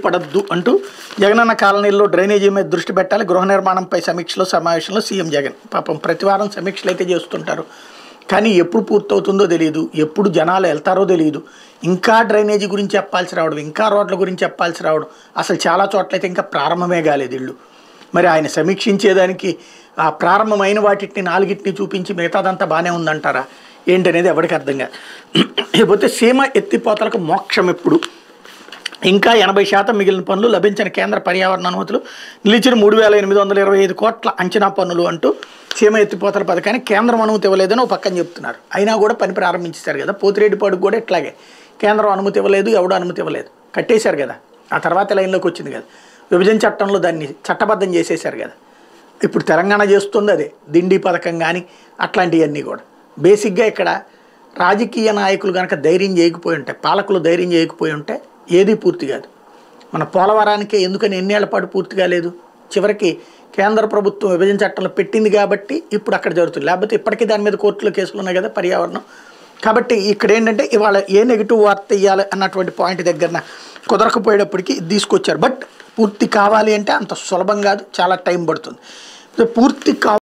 పడద్దు అంటూ జగనన్న కాలనీల్లో డ్రైనేజీ మీద దృష్టి పెట్టాలి గృహ నిర్మాణంపై సమీక్షలో సమావేశంలో సీఎం జగన్ పాపం ప్రతివారం సమీక్షలు అయితే చేస్తుంటారు కానీ ఎప్పుడు పూర్తవుతుందో తెలియదు ఎప్పుడు జనాలు వెళ్తారో తెలియదు ఇంకా డ్రైనేజీ గురించి చెప్పాల్సి రావడం ఇంకా రోడ్ల గురించి చెప్పాల్సి రావడం అసలు చాలా చోట్ల అయితే ఇంకా ప్రారంభమే కాలేదు ఇళ్ళు మరి ఆయన సమీక్షించేదానికి ఆ ప్రారంభమైన వాటిని నాలుగిటిని చూపించి మిగతాదంతా బాగానే ఉందంటారా ఏంటనేది ఎవరికి అర్థం కాదు లేకపోతే సీమ ఎత్తిపోతలకు మోక్షం ఎప్పుడు ఇంకా ఎనభై శాతం మిగిలిన పనులు లభించిన కేంద్ర పర్యావరణ అనుమతులు నిలిచిన మూడు వేల ఎనిమిది వందల ఇరవై ఐదు కోట్ల అంచనా పన్నులు అంటూ సీమ ఎత్తిపోతల పథకానికి కేంద్రం అనుమతి ఇవ్వలేదని ఒక పక్కన చెప్తున్నారు అయినా కూడా పని ప్రారంభించారు కదా పోతిరెడ్డిపాడుకు కూడా ఇట్లాగే కేంద్రం అనుమతి ఇవ్వలేదు ఎవడో అనుమతి ఇవ్వలేదు కట్టేశారు కదా ఆ తర్వాత లైన్లోకి వచ్చింది కదా విభజన చట్టంలో దాన్ని చట్టబద్ధం చేసేశారు కదా ఇప్పుడు తెలంగాణ చేస్తుంది అదే దిండి పథకం కానీ అట్లాంటివన్నీ కూడా బేసిక్గా ఇక్కడ రాజకీయ నాయకులు కనుక ధైర్యం చేయకపోయి ఉంటే పాలకులు ధైర్యం చేయకపోయి ఉంటే ఏది పూర్తి కాదు మన పోలవరానికే ఎందుకని ఎన్నేళ్ల పాటు పూర్తి కాలేదు చివరికి కేంద్ర ప్రభుత్వం విభజన చట్టంలో పెట్టింది కాబట్టి ఇప్పుడు అక్కడ జరుగుతుంది లేకపోతే ఇప్పటికీ దాని మీద కోర్టులో కేసులు ఉన్నాయి కదా పర్యావరణం కాబట్టి ఇక్కడ ఏంటంటే ఇవాళ ఏ నెగిటివ్ వార్త ఇవ్వాలి అన్నటువంటి పాయింట్ దగ్గర కుదరకపోయేటప్పటికి ఇది తీసుకొచ్చారు బట్ పూర్తి కావాలి అంటే అంత సులభం కాదు చాలా టైం పడుతుంది పూర్తి కా